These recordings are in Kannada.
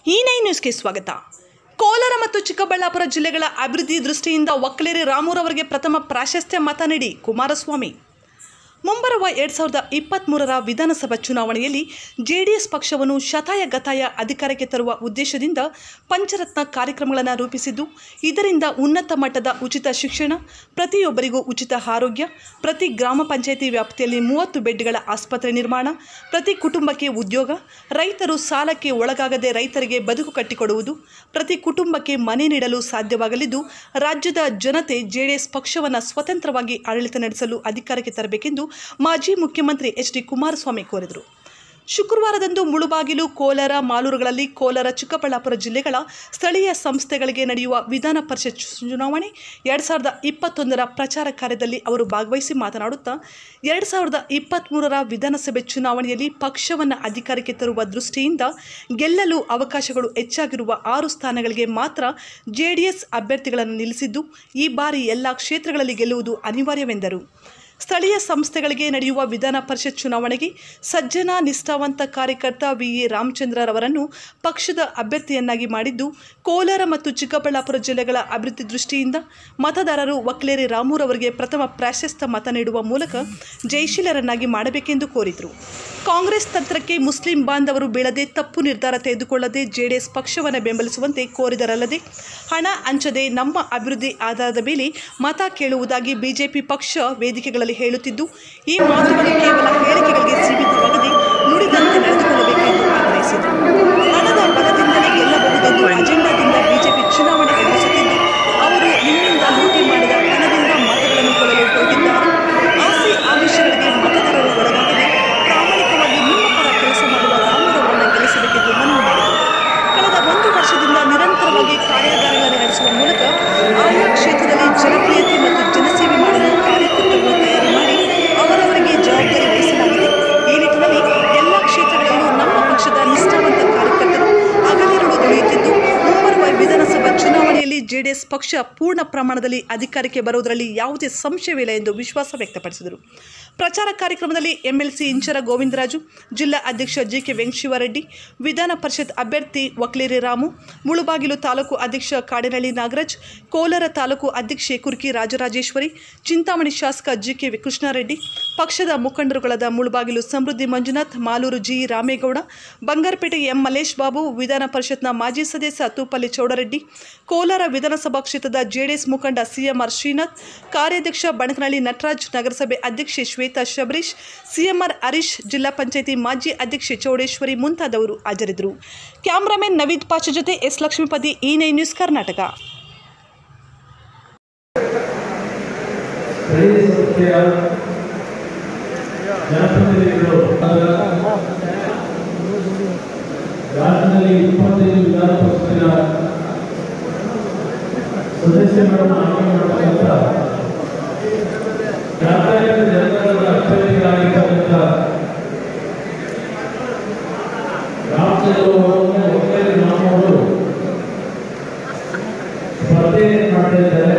ಈ ನೈ ನ್ಯೂಸ್ಗೆ ಸ್ವಾಗತ ಕೋಲಾರ ಮತ್ತು ಚಿಕ್ಕಬಳ್ಳಾಪುರ ಜಿಲ್ಲೆಗಳ ಅಭಿವೃದ್ಧಿ ದೃಷ್ಟಿಯಿಂದ ಒಕ್ಕಲೇರಿ ರಾಮೂರವರಿಗೆ ಪ್ರಥಮ ಪ್ರಾಶಸ್ತ್ಯ ಮತ ನೀಡಿ ಕುಮಾರಸ್ವಾಮಿ ಮುಂಬರುವ ಎರಡು ಸಾವಿರದ ಇಪ್ಪತ್ತ್ಮೂರರ ವಿಧಾನಸಭಾ ಚುನಾವಣೆಯಲ್ಲಿ ಜೆಡಿಎಸ್ ಪಕ್ಷವನ್ನು ಶತಾಯ ಗತಾಯ ಅಧಿಕಾರಕ್ಕೆ ತರುವ ಉದ್ದೇಶದಿಂದ ಪಂಚರತ್ನ ಕಾರ್ಯಕ್ರಮಗಳನ್ನು ರೂಪಿಸಿದ್ದು ಇದರಿಂದ ಉನ್ನತ ಮಟ್ಟದ ಉಚಿತ ಶಿಕ್ಷಣ ಪ್ರತಿಯೊಬ್ಬರಿಗೂ ಉಚಿತ ಆರೋಗ್ಯ ಪ್ರತಿ ಗ್ರಾಮ ಪಂಚಾಯಿತಿ ವ್ಯಾಪ್ತಿಯಲ್ಲಿ ಮೂವತ್ತು ಬೆಡ್ಗಳ ಆಸ್ಪತ್ರೆ ನಿರ್ಮಾಣ ಪ್ರತಿ ಕುಟುಂಬಕ್ಕೆ ಉದ್ಯೋಗ ರೈತರು ಸಾಲಕ್ಕೆ ಒಳಗಾಗದೆ ರೈತರಿಗೆ ಬದುಕು ಕಟ್ಟಿಕೊಡುವುದು ಪ್ರತಿ ಕುಟುಂಬಕ್ಕೆ ಮನೆ ನೀಡಲು ಸಾಧ್ಯವಾಗಲಿದ್ದು ರಾಜ್ಯದ ಜನತೆ ಜೆಡಿಎಸ್ ಪಕ್ಷವನ್ನು ಸ್ವತಂತ್ರವಾಗಿ ಆಡಳಿತ ನಡೆಸಲು ಅಧಿಕಾರಕ್ಕೆ ತರಬೇಕೆಂದು ಮಾಜಿ ಮುಖ್ಯಮಂತ್ರಿ ಎಚ್ ಡಿ ಕುಮಾರಸ್ವಾಮಿ ಕೋರಿದರು ಶುಕ್ರವಾರದಂದು ಮುಳುಬಾಗಿಲು ಕೋಲಾರ ಮಾಲೂರುಗಳಲ್ಲಿ ಕೋಲಾರ ಚಿಕ್ಕಬಳ್ಳಾಪುರ ಜಿಲ್ಲೆಗಳ ಸ್ಥಳೀಯ ಸಂಸ್ಥೆಗಳಿಗೆ ನಡೆಯುವ ವಿಧಾನ ಪರಿಷತ್ ಚುನಾವಣೆ ಎರಡು ಸಾವಿರದ ಇಪ್ಪತ್ತೊಂದರ ಪ್ರಚಾರ ಕಾರ್ಯದಲ್ಲಿ ಅವರು ಭಾಗವಹಿಸಿ ಮಾತನಾಡುತ್ತಾ ಎರಡು ಸಾವಿರದ ಇಪ್ಪತ್ತ್ಮೂರರ ವಿಧಾನಸಭೆ ಚುನಾವಣೆಯಲ್ಲಿ ಪಕ್ಷವನ್ನು ಅಧಿಕಾರಕ್ಕೆ ತರುವ ದೃಷ್ಟಿಯಿಂದ ಗೆಲ್ಲಲು ಅವಕಾಶಗಳು ಹೆಚ್ಚಾಗಿರುವ ಆರು ಸ್ಥಾನಗಳಿಗೆ ಮಾತ್ರ ಜೆಡಿಎಸ್ ಅಭ್ಯರ್ಥಿಗಳನ್ನು ನಿಲ್ಲಿಸಿದ್ದು ಈ ಬಾರಿ ಎಲ್ಲ ಕ್ಷೇತ್ರಗಳಲ್ಲಿ ಗೆಲ್ಲುವುದು ಅನಿವಾರ್ಯವೆಂದರು ಸ್ಥಳೀಯ ಸಂಸ್ಥೆಗಳಿಗೆ ನಡೆಯುವ ವಿಧಾನ ಪರಿಷತ್ ಚುನಾವಣೆಗೆ ಸಜ್ಜನ ನಿಷ್ಠಾವಂತ ಕಾರ್ಯಕರ್ತ ವಿ ಎ ರಾಮಚಂದ್ರರವರನ್ನು ಪಕ್ಷದ ಅಭ್ಯರ್ಥಿಯನ್ನಾಗಿ ಮಾಡಿದ್ದು ಕೋಲಾರ ಮತ್ತು ಚಿಕ್ಕಬಳ್ಳಾಪುರ ಜಿಲ್ಲೆಗಳ ಅಭಿವೃದ್ಧಿ ದೃಷ್ಟಿಯಿಂದ ಮತದಾರರು ಒಕ್ಕಲೇರಿ ರಾಮೂರವರಿಗೆ ಪ್ರಥಮ ಪ್ರಾಶಸ್ತ್ಯ ಮತ ನೀಡುವ ಮೂಲಕ ಜಯಶೀಲರನ್ನಾಗಿ ಮಾಡಬೇಕೆಂದು ಕೋರಿದರು ಕಾಂಗ್ರೆಸ್ ತಂತ್ರಕ್ಕೆ ಮುಸ್ಲಿಂ ಬಾಂಧವರು ಬೀಳದೆ ತಪ್ಪು ನಿರ್ಧಾರ ತೆಗೆದುಕೊಳ್ಳದೆ ಜೆಡಿಎಸ್ ಪಕ್ಷವನ್ನು ಬೆಂಬಲಿಸುವಂತೆ ಕೋರಿದರಲ್ಲದೆ ಹಣ ಹಂಚದೆ ನಮ್ಮ ಅಭಿವೃದ್ಧಿ ಆಧಾರದ ಮೇಲೆ ಮತ ಕೇಳುವುದಾಗಿ ಬಿಜೆಪಿ ಪಕ್ಷ ವೇದಿಕೆಗಳಲ್ಲಿ ಹೇಳುತ್ತಿದ್ದು ಈ ಮಾತುಗಳು ಕೇವಲ ಹೇಳಿಕೆಗಳಿಗೆ ಸೀಮಿತವಾಗದೆ ನುಡಿದಂತೆ ನಡೆದುಕೊಳ್ಳಬೇಕೆಂದು ಆಗ್ರಹಿಸಿದರು ಹಣದ ಬಲದಿಂದಲೇ ಗೆಲ್ಲಬಹುದೆಂದು ಅಜೆಂಡಾದಿಂದ ಬಿಜೆಪಿ ಚುನಾವಣೆ ಎದುರಿಸುತ್ತಿದ್ದು ಅವರು ನಿಮ್ಮಿಂದ ಲೂಟಿ ಮಾಡಿದ ಹಣದಿಂದ ಮತಗಳನ್ನು ಕೊಡಲು ಹೋಗಿದ್ದಾರೆ ಆಸೆ ಆಮಿಷಗಳಿಗೆ ಮತದಾರರು ಒಳಗಾಗದೆ ಪ್ರಾಮಾಣಿಕವಾಗಿ ನಿಮ್ಮ ಪರ ಕೆಲಸ ಮಾಡುವ ರಾಮರವರನ್ನು ಗೆಲ್ಲಿಸಬೇಕೆಂದು ಮನವಿ ಮಾಡಿದರು ಕಳೆದ ಒಂದು ವರ್ಷದಿಂದ ನಿರಂತರವಾಗಿ ಕಾರ್ಯಾಗಾರಗಳನ್ನು ನಡೆಸುವ ಮೂಲಕ ಆಯಾ ಕ್ಷೇತ್ರದಲ್ಲಿ ಜನಪ್ರಿಯತೆ ಮತ್ತು ಜನಸೇವೆ ಮಾಡಲು ಕಾರ್ಯಕರ್ತರನ್ನು ತಯಾರು ಮಾಡಿ ಅವರವರಿಗೆ ಜವಾಬ್ದಾರಿ ವಹಿಸಲಾಗಿದೆ ಈ ನಿಟ್ಟಿನಲ್ಲಿ ಎಲ್ಲ ಕ್ಷೇತ್ರಗಳಲ್ಲೂ ನಮ್ಮ ಪಕ್ಷದ ನಿಷ್ಠಾವಂತ ಕಾರ್ಯಕರ್ತರು ಹಗಲಿರುಳು ದುಡಿಯುತ್ತಿದ್ದು ಮುಂಬರುವ ವಿಧಾನಸಭಾ ಚುನಾವಣೆಯಲ್ಲಿ ಜೆಡಿಎಸ್ ಪಕ್ಷ ಪೂರ್ಣ ಪ್ರಮಾಣದಲ್ಲಿ ಅಧಿಕಾರಕ್ಕೆ ಬರುವುದರಲ್ಲಿ ಯಾವುದೇ ಸಂಶಯವಿಲ್ಲ ಎಂದು ವಿಶ್ವಾಸ ವ್ಯಕ್ತಪಡಿಸಿದರು ಪ್ರಚಾರ ಕಾರ್ಯಕ್ರಮದಲ್ಲಿ ಎಂಎಲ್ಸಿ ಇಂಚರ ಗೋವಿಂದರಾಜು ಜಿಲ್ಲಾ ಅಧ್ಯಕ್ಷ ಜಿಕೆ ವೆಂಕಶಿವರೆಡ್ಡಿ ವಿಧಾನ ಪರಿಷತ್ ಅಭ್ಯರ್ಥಿ ವಕ್ಲೇರಿ ರಾಮು ಮುಳುಬಾಗಿಲು ತಾಲೂಕು ಅಧ್ಯಕ್ಷ ಕಾಡಿನಳ್ಳಿ ನಾಗರಾಜ್ ಕೋಲಾರ ತಾಲೂಕು ಅಧ್ಯಕ್ಷೆ ಕುರ್ಕಿ ರಾಜರಾಜೇಶ್ವರಿ ಚಿಂತಾಮಣಿ ಶಾಸಕ ಜಿಕೆ ಕೃಷ್ಣಾರೆಡ್ಡಿ ಪಕ್ಷದ ಮುಖಂಡರುಗಳಾದ ಮುಳುಬಾಗಿಲು ಸಮೃದ್ಧಿ ಮಂಜುನಾಥ್ ಮಾಲೂರು ಜಿ ರಾಮೇಗೌಡ ಬಂಗಾರಪೇಟೆ ಎಂ ಮಲ್ಲೇಶ್ ಬಾಬು ವಿಧಾನ ಪರಿಷತ್ನ ಮಾಜಿ ಸದಸ್ಯ ತೂಪಲ್ಲಿ ಚೌಡರೆಡ್ಡಿ ಕೋಲಾರ ವಿಧಾನಸಭಾ ಕ್ಷೇತ್ರದ ಜೆಡಿಎಸ್ ಮುಖಂಡ ಸಿಎಂಆರ್ ಶ್ರೀನಾಥ್ ಕಾರ್ಯಾಧ್ಯಕ್ಷ ಬಣಕನಹಳ್ಳಿ ನಟರಾಜ್ ನಗರಸಭೆ ಅಧ್ಯಕ್ಷೆ ಶ್ವೇತಾ ಶಬರೀಶ್ ಸಿಎಂಆರ್ ಹರೀಶ್ ಜಿಲ್ಲಾ ಪಂಚಾಯಿತಿ ಮಾಜಿ ಅಧ್ಯಕ್ಷೆ ಚೌಡೇಶ್ವರಿ ಮುಂತಾದವರು ಹಾಜರಿದ್ದರು ಕ್ಯಾಮ್ರಾಮನ್ ನವೀದ್ ಪಾಚ ಜೊತೆ ಎಸ್ ಲಕ್ಷ್ಮೀಪತಿ ಇ ನೈ ನ್ಯೂಸ್ ಕರ್ನಾಟಕ ಸ್ಥಳೀಯ ಸಂಸ್ಥೆಯ ಜನಪ್ರತಿನಿಧಿಗಳು ರಾಜ್ಯದಲ್ಲಿ ಇಪ್ಪತ್ತೈದು ವಿಧಾನ ಪರಿಷತ್ತಿನ ಸದಸ್ಯರುಗಳನ್ನು ಆಯ್ಕೆ ಮಾಡತಕ್ಕಂಥ ಜಾತ್ಯತೀತ ಜನತಾದಳದ ಅಭ್ಯರ್ಥಿಗಳಾಗಿರ್ತಕ್ಕಂಥ ರಾಮಚಂದ್ರ ಅವರನ್ನು ಒಕ್ಕಲಿ ರಾಮವರು ಸ್ಪರ್ಧೆಯನ್ನು ಮಾಡಿದ್ದಾರೆ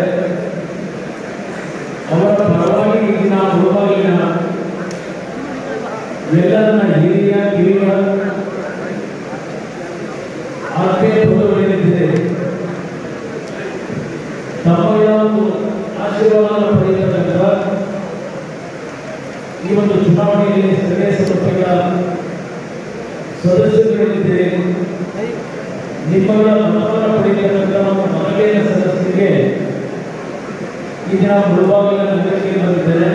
ಅವರ ಪರವಾಗಿ ಈಗಿನ ಮುಳುಬಾಗಿಲಿನ ಎಲ್ಲರನ್ನ ಹಿರಿಯ ಕಿರಿಯ ಆತ್ಮೀಯ ಬಂಧುಗಳೇನಿದೆ ತಮ್ಮಗಳ ಒಂದು ಆಶೀರ್ವಾದ ಪಡೆಯತಕ್ಕಂಥ ಈ ಒಂದು ಚುನಾವಣೆಯಲ್ಲಿ ಸ್ಥಳೀಯ ಸಂಸ್ಥೆಗಳ ಸದಸ್ಯರುಗಳಿದೆ ನಿಮ್ಮಗಳ ಮತವನ್ನು ಪಡೆಯತಕ್ಕಂಥ ನಮ್ಮ ಮನವಿಯ ಸದಸ್ಯರಿಗೆ ಈ ದಿನ ಮುಳುಬಾಗಿಲ ನಗರಕ್ಕೆ ಬಂದಿದ್ದೇನೆ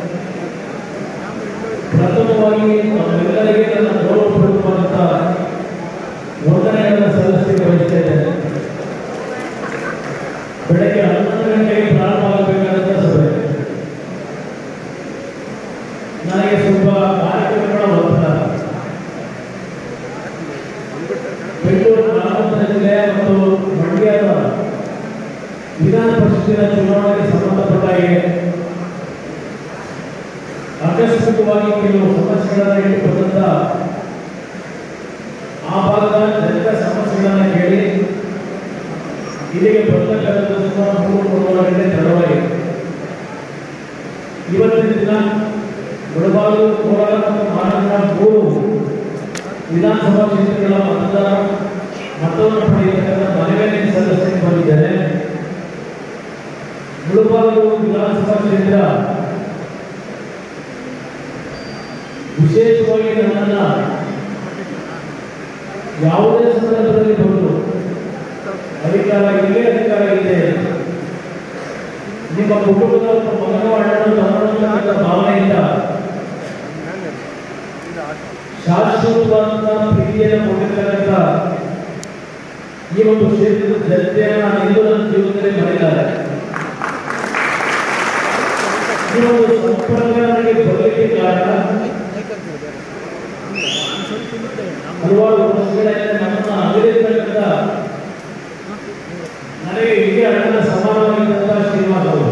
ಪ್ರಥಮವಾಗಿ ನಮ್ಮೆಲ್ಲರಿಗೆ ನನ್ನ ಗೌರವಪೂರ್ವಕವಾದಂಥ ವಂದನೆಗಳನ್ನು ಸಲ್ಲಿಸಲಿಕ್ಕೆ ಬಯಸ್ತಾ ಇದ್ದೇನೆ ಬೆಳಗ್ಗೆ ಹನ್ನೊಂದು ಗಂಟೆಗೆ ಪ್ರಾರಂಭ ಆಗಬೇಕಾದಂಥ ಸಭೆ ನನಗೆ ಸ್ವಲ್ಪ ಕಾರ್ಯಕ್ರಮಗಳ ಒತ್ತಡ ಬೆಂಗಳೂರು ಗ್ರಾಮಾಂತರ ಜಿಲ್ಲೆ ಮತ್ತು ಮಂಡ್ಯದ ವಿಧಾನ ಪರಿಷತ್ತಿನ ಚುನಾವಣೆಗೆ ಸಂಬಂಧಪಟ್ಟ ಹಾಗೆ ಆಕಸ್ಮಿಕವಾಗಿ ಕೆಲವು ಸಮಸ್ಯೆಗಳನ್ನು ಇಟ್ಟುಕೊಂಡಂತ ಆ ಭಾಗದ ಜನರ ಸಮಸ್ಯೆಗಳನ್ನು ಕೇಳಿ ಇಲ್ಲಿಗೆ ಬರ್ತಕ್ಕಂಥದ್ದು ಸುಮಾರು ಮೂರು ಮೂರುವರೆ ಗಂಟೆ ತಡವಾಗಿದೆ ಇವತ್ತಿನ ದಿನ ಮುಳಬಾಗಿಲು ಕೋಲಾರ ಮತ್ತು ಮಾನವ ಮೂರು ವಿಧಾನಸಭಾ ಕ್ಷೇತ್ರಗಳ ಮತದಾರ ಮತವನ್ನು ಪಡೆಯತಕ್ಕಂಥ ಮನವಿಯನ್ನು ಸಲ್ಲಿಸಲಿಕ್ಕೆ ಬಂದಿದ್ದೇನೆ ಮುಳುಬಾಗಿಲು ವಿಧಾನಸಭಾ ಕ್ಷೇತ್ರ ವಿಶೇಷವಾಗಿ ನನ್ನನ್ನ ಯಾವುದೇ ಸಂದರ್ಭದಲ್ಲಿ ಬಂದು ಅಧಿಕಾರ ಇಲ್ಲೇ ಅಧಿಕಾರ ಇದೆ ನಿಮ್ಮ ಕುಟುಂಬದ ಒಬ್ಬ ಮಗನೋ ಅಣ್ಣನೋ ತಮ್ಮನೋ ಅನ್ನೋ ಭಾವನೆಯಿಂದ ಶಾಶ್ವತವಾದ ಪ್ರೀತಿಯನ್ನು ಕೊಟ್ಟಿರ್ತಕ್ಕಂಥ ಈ ಒಂದು ಕ್ಷೇತ್ರದ ಜನತೆಯನ್ನು ನಾನು ಇಂದು ನನ್ನ ಜೀವನದಲ್ಲಿ ಮರೆಯಲಾರೆ ಈ ಒಂದು ಸಂಪರ್ಕ ನನಗೆ ಬರಲಿಕ್ಕೆ ಕಾರಣ ಹಲವಾರು ವರ್ಷಗಳಿಂದ ನಮ್ಮನ್ನು ಅಗಲಿರ್ತಕ್ಕಂಥ ನನಗೆ ಇಡೀ ಅಣ್ಣನ ಸಮಾನವಾಗಿದ್ದಂಥ ಶ್ರೀನಿವಾಸ್ ಅವರು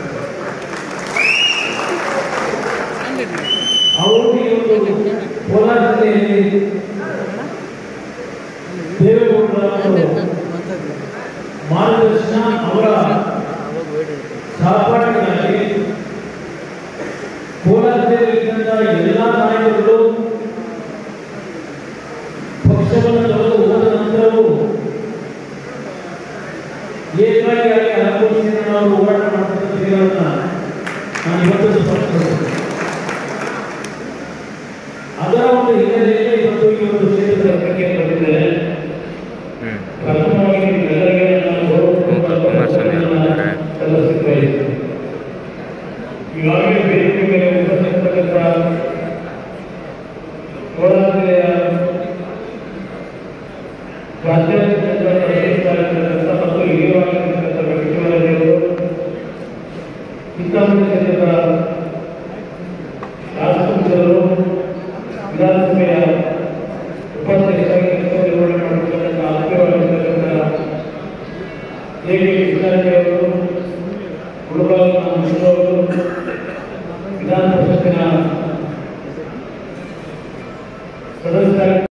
ಅವರು ಈ ಒಂದು ಕೋಲಾರ ಜಿಲ್ಲೆಯಲ್ಲಿ ದೇವೇಗೌಡರ ಒಂದು ಮಾರ್ಗದರ್ಶನ ಅವರ ಸಹಪಾಠಿಗಳಾಗಿ ಕೋಲಾರ ಜಿಲ್ಲೆಯಲ್ಲಿದ್ದಂಥ ಎಲ್ಲ ನಾಯಕರು ಪಕ್ಷವನ್ನು ತೊರೆದು ಹೋದ ನಂತರವೂ ಏಕಾಗಿಯಾಗಿ ಅನುಭವಿಸಿದ ನಾವು ಹೋರಾಟ ಮಾಡ್ತಕ್ಕಂಥ ಕ್ರಿಯೆಗಳನ್ನ ನಾನು ಇವತ್ತು ಸ್ಪಷ್ಟಪಡಿಸ್ತೇನೆ ಅದರ ಒಂದು ಹಿನ್ನೆಲೆಯಲ್ಲಿ ಇವತ್ತು ಈ ಒಂದು ಕ್ಷೇತ್ರದ ಬಗ್ಗೆ ಬಂದಿದ್ದೇನೆ ಪ್ರಥಮವಾಗಿ ನಿಮ್ಮೆಲ್ಲರಿಗೆ ನಾನು ಗೌರವಪೂರ್ವಕ ವಂದನೆಗಳನ್ನ ಸಲ್ಲಿಸಲಿಕ್ಕೆ ಬಯಸುತ್ತೇನೆ. ಈಗಾಗಲೇ ವೇದಿಕೆ ಮೇಲೆ ಉಪಸ್ಥಿತರಿರ್ತಕ್ಕಂಥ ಕೋಲಾರ ಜಿಲ್ಲೆಯ ಪ್ರಾಂತ್ಯಾದ್ಯಂತ ನಡೆಯುತ್ತಿರ್ತಕ್ಕಂಥ ಮತ್ತು ಹಿರಿಯವಾಗಿರ್ತಕ್ಕಂಥ ವ್ಯಕ್ತಿಗಳವರು ಚಿಕ್ಕಮಗಳೂರು ಕ್ಷೇತ್ರದ ಶಾಸಕರು ವಿಧಾನಸಭೆಯ ಉಪಾಧ್ಯಕ್ಷರಾಗಿ ಕೆಲಸ ನಿರ್ವಹಣೆ ಮಾಡಿರ್ತಕ್ಕಂಥ ಆತ್ಮೀಯವಾಗಿರ್ತಕ್ಕಂಥ ಎ ಕೆ ಕೃಷ್ಣಾರೆಡ್ಡಿಯವರು ಕುರುಬಾಗಿನ ಅವರು ವಿಧಾನ ಪರಿಷತ್ತಿನ ಸದಸ್ಯರಾಗಿ